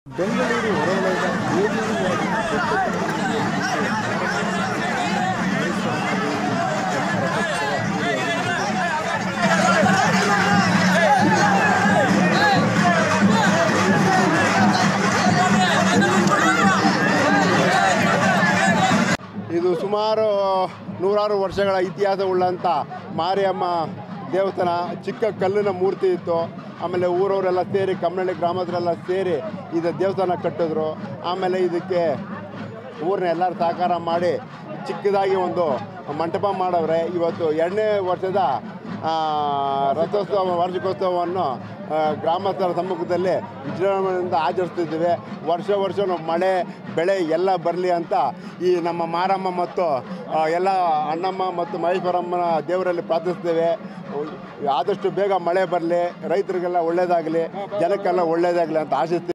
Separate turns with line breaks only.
ಬೆಂಗಳೂರು ಹೊರವಲಯದ ಏರಿಯಾವಾಗಿ ದೊಡ್ಡ ಇದು ಸುಮಾರು ನೂರಾರು ವರ್ಷಗಳ ಇತಿಹಾಸವುಳ್ಳಂಥ ಮಾರಿಯಮ್ಮ ದೇವಸ್ಥಾನ ಚಿಕ್ಕ ಕಲ್ಲಿನ ಮೂರ್ತಿ ಇತ್ತು ಆಮೇಲೆ ಊರವರೆಲ್ಲ ಸೇರಿ ಕಮ್ಮನಹಳ್ಳಿ ಗ್ರಾಮದವರೆಲ್ಲ ಸೇರಿ ಇದು ದೇವಸ್ಥಾನ ಕಟ್ಟಿದ್ರು ಆಮೇಲೆ ಇದಕ್ಕೆ ಊರನ್ನ ಎಲ್ಲರೂ ಸಹಕಾರ ಮಾಡಿ ಚಿಕ್ಕದಾಗಿ ಒಂದು ಮಂಟಪ ಮಾಡವ್ರೆ ಇವತ್ತು ಎರಡನೇ ವರ್ಷದ ಆ, ರಥೋತ್ಸವ ವಾರ್ಷಿಕೋತ್ಸವವನ್ನು ಆ, ಗ್ರಾಮಸ್ಥರ ಸಮ್ಮುಖದಲ್ಲಿ ವಿಜೃಂಭಣೆಯಿಂದ ಆಚರಿಸ್ತಿದ್ದೀವಿ ವರ್ಷ ವರ್ಷ ಮಳೆ ಬೆಳೆ ಎಲ್ಲ ಬರಲಿ ಅಂತ ಈ ನಮ್ಮ ಮಾರಮ್ಮ ಮತ್ತು ಆ, ಎಲ್ಲ ಅಣ್ಣಮ್ಮ ಮತ್ತು ಮಹೇಶ್ವರಮ್ಮನ ದೇವರಲ್ಲಿ ಪ್ರಾರ್ಥಿಸ್ತೇವೆ ಆದಷ್ಟು ಬೇಗ ಮಳೆ ಬರಲಿ ರೈತರಿಗೆಲ್ಲ ಒಳ್ಳೆಯದಾಗಲಿ ಜನಕ್ಕೆಲ್ಲ ಒಳ್ಳೆಯದಾಗಲಿ ಅಂತ ಆಶಿಸ್ತೀವಿ